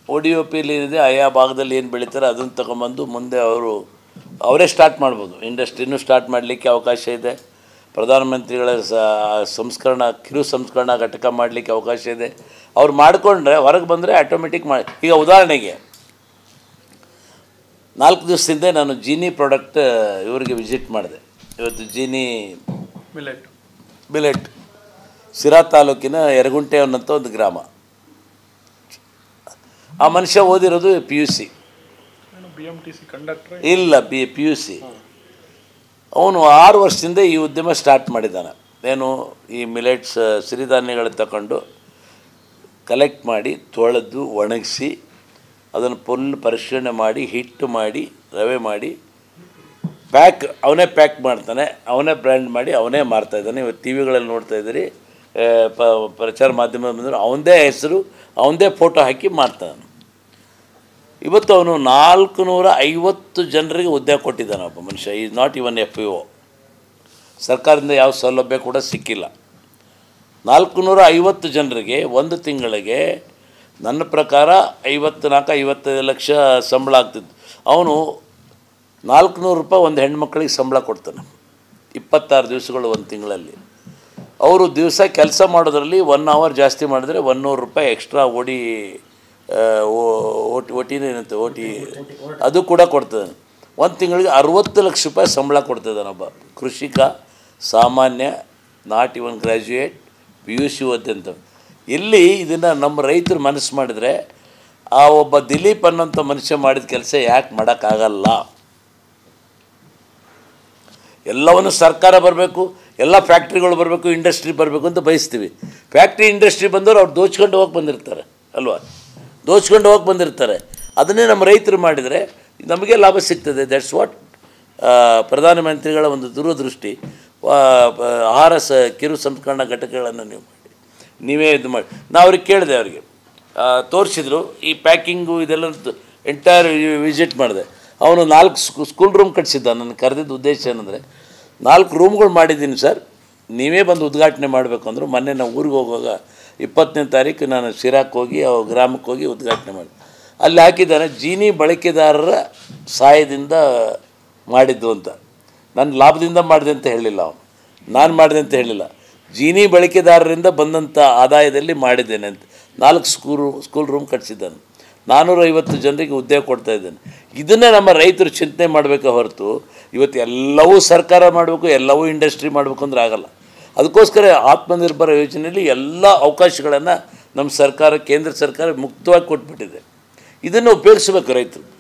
O D O ಪಿಲಿ ಏನಿದೆ ಆಯಾ ಭಾಗದಲ್ಲಿ ಏನು ಬೆಳೀತಾರೆ ಅದನ್ನು ತಗೊಂಬಂದು ಮುಂದೆ ಅವರು ಅವರೇ ಸ್ಟಾರ್ಟ್ ಮಾಡ್ಬೋದು ಇಂಡಸ್ಟ್ರಿನೂ ಸ್ಟಾರ್ಟ್ ಮಾಡಲಿಕ್ಕೆ ಅವಕಾಶ ಇದೆ ಪ್ರಧಾನಮಂತ್ರಿಗಳ ಸ- ಸಂಸ್ಕರಣ ಕಿರು ಸಂಸ್ಕರಣಾ ಘಟಕ ಮಾಡಲಿಕ್ಕೆ ಅವಕಾಶ ಇದೆ ಅವ್ರು ಮಾಡಿಕೊಂಡ್ರೆ ಹೊರಗೆ ಬಂದರೆ ಆಟೋಮೆಟಿಕ್ ಮಾಡಿ ಈಗ ಉದಾಹರಣೆಗೆ ನಾಲ್ಕು ದಿವಸದಿಂದ ನಾನು ಜೀನಿ ಪ್ರಾಡಕ್ಟ್ ಇವರಿಗೆ ವಿಸಿಟ್ ಮಾಡಿದೆ ಇವತ್ತು ಜೀನಿ ಮಿಲೆಟ್ ಬಿಲೆಟ್ ಸಿರಾ ತಾಲೂಕಿನ ಯರಗುಂಟೆ ಅನ್ನೋಂಥ ಒಂದು ಗ್ರಾಮ ಆ ಮನುಷ್ಯ ಓದಿರೋದು ಪಿ ಯು ಸಿ ಏನು B M T C conductor ಇಲ್ಲ ಬಿ ಪಿ ಯು ಸಿ ಅವನು ಆರು ವರ್ಷದಿಂದ ಈ ಉದ್ಯಮ ಸ್ಟಾರ್ಟ್ ಮಾಡಿದ್ದಾನೆ ಏನು ಈ ಮಿಲೆಟ್ಸ್ ಸಿರಿಧಾನ್ಯಗಳು ತಗೊಂಡು ಕಲೆಕ್ಟ್ ಮಾಡಿ ತೊಳೆದು ಒಣಗಿಸಿ ಅದನ್ನು ಫುಲ್ ಪರಿಶೀಲನೆ ಮಾಡಿ ಹಿಟ್ಟು ಮಾಡಿ ರವೆ ಮಾಡಿ ಪ್ಯಾಕ್ ಅವನೇ ಪ್ಯಾಕ್ ಮಾಡ್ತಾನೆ ಅವನೇ ಬ್ರ್ಯಾಂಡ್ ಮಾಡಿ ಅವನೇ ಮಾರ್ತಾ ಇದ್ದಾನೆ ಇವತ್ತು ಟಿ ವಿಗಳಲ್ಲಿ ನೋಡ್ತಾ ಇದ್ದೀರಿ ಆ, ಪ ಪ್ರಚಾರ ಮಾಧ್ಯಮ ಬಂದರೆ ಅವನದೇ ಹೆಸರು ಅವನದೇ ಫೋಟೋ ಹಾಕಿ ಮಾರ್ತಾನೆ ಇವತ್ತು ಅವನು ನಾಲ್ಕು ನೂರ ಐವತ್ತು ಜನರಿಗೆ ಉದ್ಯೋಗ ಕೊಟ್ಟಿದ್ದಾನೆ ಒಬ್ಬ ಮನುಷ್ಯ is not even if you ಸರ್ಕಾರದಿಂದ ಯಾವ ಸೌಲಭ್ಯ ಕೂಡ ಸಿಕ್ಕಿಲ್ಲ ನಾಲ್ಕು ನೂರ ಐವತ್ತು ಜನರಿಗೆ ಒಂದು ತಿಂಗಳಿಗೆ ನನ್ನ ಪ್ರಕಾರ ಐವತ್ತು ನಾಲ್ಕು ಐವತ್ತೈದು ಲಕ್ಷ ಸಂಬಳ ಆಗ್ತಿತ್ತು ಅವನು ನಾಲ್ಕುನೂರು ರೂಪಾಯಿ ಒಂದು ಹೆಣ್ಮಕ್ಳಿಗೆ ಸಂಬಳ ಕೊಡ್ತಾನೆ ಇಪ್ಪತ್ತಾರು ದಿವಸಗಳು ಒಂದು ತಿಂಗಳಲ್ಲಿ ಅವರು ದಿವಸ ಕೆಲಸ ಮಾಡೋದ್ರಲ್ಲಿ ಒನ್ ಅವರ್ ಜಾಸ್ತಿ ಮಾಡಿದ್ರೆ ಒನ್ನೂರು ರೂಪಾಯಿ ಎಕ್ಸ್ಟ್ರಾ ಓಡಿ ಆ, ಓ- ಓಟಿ ಓಟಿನೇ ಏನಂತೆ ಓಟಿ ಅದು ಕೂಡ ಕೊಡ್ತದೆ ಒಂದು ತಿಂಗಳಿಗೆ ಅರುವತ್ತು ಲಕ್ಷ ರೂಪಾಯಿ ಸಂಬಳ ಕೊಡ್ತಿದ್ದಾನೊಬ್ಬ ಕೃಷಿಕ ಸಾಮಾನ್ಯ not even graduate P U C ಓದ್ಯಂತ ಇಲ್ಲಿ ಇದನ್ನು ನಮ್ಮ ರೈತರು ಮನಸ್ಸು ಮಾಡಿದರೆ ಆ ಒಬ್ಬ ದಿಲೀಪ್ ಅನ್ನೋಂಥ ಮನುಷ್ಯ ಮಾಡಿದ ಕೆಲಸ ಯಾಕೆ ಮಾಡೋಕ್ಕಾಗಲ್ಲ ಎಲ್ಲವನ್ನು ಸರ್ಕಾರ ಬರಬೇಕು ಎಲ್ಲ ಫ್ಯಾಕ್ಟ್ರಿಗಳು ಬರಬೇಕು ಇಂಡಸ್ಟ್ರಿ ಬರಬೇಕು ಅಂತ ಬಯಸ್ತೀವಿ ಫ್ಯಾಕ್ಟ್ರಿ ಇಂಡಸ್ಟ್ರಿ ಬಂದವರು ಅವ್ರು ದೋಚ್ಕೊಂಡು ಹೋಗಿ ಬಂದಿರ್ತಾರೆ ಅಲ್ವಾ ದೋಚ್ಕೊಂಡು ಹೋಗಿ ಬಂದಿರ್ತಾರೆ ಅದನ್ನೇ ನಮ್ಮ ರೈತರು ಮಾಡಿದರೆ ನಮಗೆ ಲಾಭ ಸಿಗ್ತದೆ ದಟ್ಸ್ ವಾಟ್ ಪ್ರಧಾನಮಂತ್ರಿಗಳ ಒಂದು ದೂರದೃಷ್ಟಿ ಆ, ಪ- ಆಹಾರ ಸ ಕಿರು ಸಂಸ್ಕರಣಾ ಘಟಕಗಳನ್ನು ನೀವು ಮಾಡಿ ನೀವೇ ಇದು ಮಾಡಿ ನಾವು ಅವ್ರಿಗೆ ಕೇಳಿದೆ ಅವರಿಗೆ ತೋರಿಸಿದ್ರು ಈ ಪ್ಯಾಕಿಂಗು ಇದೆಲ್ಲ ಎಂಟೈರ್ ವಿಸಿಟ್ ಮಾಡಿದೆ ಅವನು ನಾಲ್ಕು ಸ್ಕೂ ಸ್ಕೂಲ್ ರೂಮ್ ಕಟ್ಸಿದ್ದ ನನ್ನ ಕರೆದಿದ್ದ ಉದ್ದೇಶ ಏನಂದರೆ ನಾಲ್ಕು ರೂಮ್ಗಳು ಮಾಡಿದ್ದೀನಿ ಸರ್ ನೀವೇ ಬಂದು ಉದ್ಘಾಟನೆ ಮಾಡಬೇಕು ಅಂದರು ಮೊನ್ನೆ ನಾವು ಊರಿಗೆ ಹೋಗುವಾಗ ಇಪ್ಪತ್ತನೇ ತಾರೀಕು ನಾನು ಶಿರಾಕ್ಕೆ ಹೋಗಿ ಆ ಗ್ರಾಮಕ್ಕೆ ಹೋಗಿ ಉದ್ಘಾಟನೆ ಮಾಡಿ ಅಲ್ಲಿ ಹಾಕಿದ್ದಾನೆ ಜೀನಿ ಬಳಕೆದಾರರ ಸಹಾಯದಿಂದ ಮಾಡಿದ್ದು ಅಂತ ನಾನು ಲಾಭದಿಂದ ಮಾಡಿದೆ ಅಂತ ಹೇಳಿಲ್ಲ ಅವನು ನಾನು ಮಾಡಿದೆ ಅಂತ ಹೇಳಿಲ್ಲ ಜೀನಿ ಬಳಕೆದಾರರಿಂದ ಬಂದಂಥ ಆದಾಯದಲ್ಲಿ ಮಾಡಿದ್ದೇನೆ ಅಂತ ನಾಲ್ಕು ಸ್ಕೂಲ್ ಸ್ಕೂಲ್ ರೂಮ್ ಕಟ್ಸಿದ್ದಾನೆ ನಾನ್ನೂರೈವತ್ತು ಜನರಿಗೆ ಉದ್ಯೋಗ ಕೊಡ್ತಾ ಇದ್ದೇನೆ ಇದನ್ನೇ ನಮ್ಮ ರೈತರು ಚಿಂತನೆ ಮಾಡಬೇಕೆ ಹೊರತು ಇವತ್ತು ಎಲ್ಲವೂ ಸರ್ಕಾರ ಮಾಡಬೇಕು ಎಲ್ಲವೂ ಇಂಡಸ್ಟ್ರಿ ಮಾಡಬೇಕು ಅಂದ್ರೆ ಆಗಲ್ಲ ಅದಕ್ಕೋಸ್ಕರ ಆತ್ಮನಿರ್ಭರ ಯೋಜನೆಯಲ್ಲಿ ಎಲ್ಲ ಅವಕಾಶಗಳನ್ನು ನಮ್ಮ ಸರ್ಕಾರ ಕೇಂದ್ರ ಸರ್ಕಾರ ಮುಕ್ತವಾಗಿ ಕೊಟ್ಬಿಟ್ಟಿದೆ ಇದನ್ನು ಉಪಯೋಗಿಸ್ಬೇಕು ರೈತರು